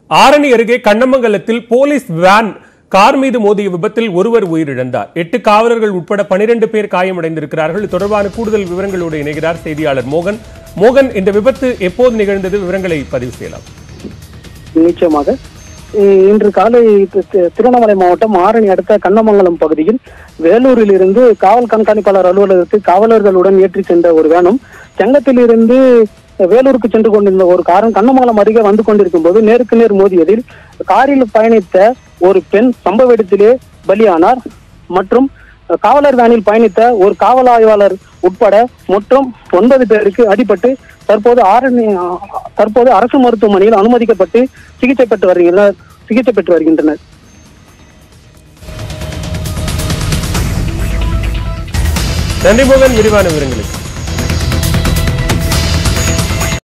ஆரணி அருகே கண்ணமங்கலத்தில் police van car மீது மோதிய விபத்தில் ஒருவர் உயிரிழந்தார் எட்டு காவலர்கள் உட்பட பனிரெண்டு பேர் காயமடைந்திருக்கிறார்கள் இது தொடர்பான கூடுதல் விவரங்களோடு இணைகிறார் செய்தியாளர் மோகன் மோகன் இந்த விபத்து எப்போது நிகழ்ந்தது விவரங்களை பதிவு செய்யலாம் நிச்சயமாக இ- இன்று காலை தி- தி- திருவண்ணாமலை மாவட்டம் ஆரணி அடுத்த கண்ணமங்கலம் பகுதியில் வேலூரில் இருந்து காவல் கண்காணிப்பாளர் அலுவலகத்துக்கு காவலர்களுடன் ஏற்றி சென்ற ஒரு வேனும் செங்கத்தில் இருந்து வேலூருக்கு சென்று கொண்டிருந்த ஒரு காரும் கண்ணமங்கலம் அருகே வந்து கொண்டிருக்கும் போது நேருக்கு நேர் மோதியதில் காரில் பயணித்த ஒரு பெண் சம்பவ இடத்திலே பலியானார் மற்றும் காவலர் வேனில் பயணித்த ஒரு காவல் ஆய்வாளர் உட்பட மொத்தம் ஒன்பது பேருக்கு அடிபட்டு தற்போது ஆரணி தற்போது அரசு மருத்துவமனையில் அனுமதிக்கப்பட்டு சிகிச்சை பெற்று வருகின்றனர் சிகிச்சை பெற்று வருகின்றனர் நன்றி மோகன் விரிவான விவரங்களுக்கு